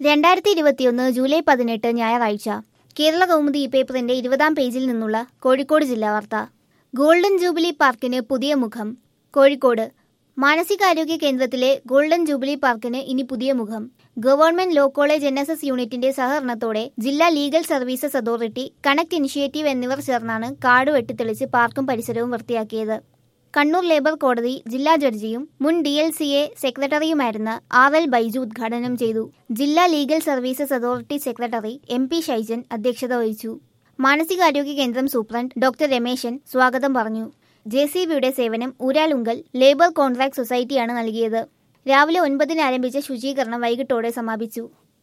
രണ്ടായിരത്തി ഇരുപത്തിയൊന്ന് ജൂലൈ പതിനെട്ട് ഞായറാഴ്ച കേരള കൗമുദി ഈ പേപ്പറിന്റെ ഇരുപതാം പേജിൽ നിന്നുള്ള കോഴിക്കോട് ജില്ലാ വാർത്ത ഗോൾഡൻ ജൂബിലി പാർക്കിന് പുതിയ മുഖം കോഴിക്കോട് മാനസികാരോഗ്യ കേന്ദ്രത്തിലെ ഗോൾഡൻ ജൂബിലി പാർക്കിന് ഇനി പുതിയ മുഖം government law college N S S യൂണിറ്റിന്റെ സഹകരണത്തോടെ ജില്ലാ legal services authority connect initiative എന്നിവർ ചേർന്നാണ് കാട് വെട്ടിത്തെളിച്ച് പാർക്കും പരിസരവും വൃത്തിയാക്കിയത് കണ്ണൂർ ലേബർ കോടതി ജില്ലാ ജഡ്ജിയും മുൻ ഡി എൽ സി എ സെക്രട്ടറിയുമായിരുന്ന ആർ എൽ ബൈജു ഉദ്ഘാടനം ചെയ്തു ജില്ലാ legal services authority secretary M P Shaijan അധ്യക്ഷത വഹിച്ചു മാനസികാരോഗ്യ കേന്ദ്രം സൂപ്രണ്ട് ഡോക്ടർ രമേശൻ സ്വാഗതം പറഞ്ഞു ജെ സി ബിയുടെ സേവനം ഊരാലുങ്കൽ ലേബർ കോൺട്രാക്ട് സൊസൈറ്റിയാണ് നൽകിയത് രാവിലെ ഒൻപതിന് ആരംഭിച്ച ശുചീകരണം വൈകിട്ടോടെ സമാപിച്ചു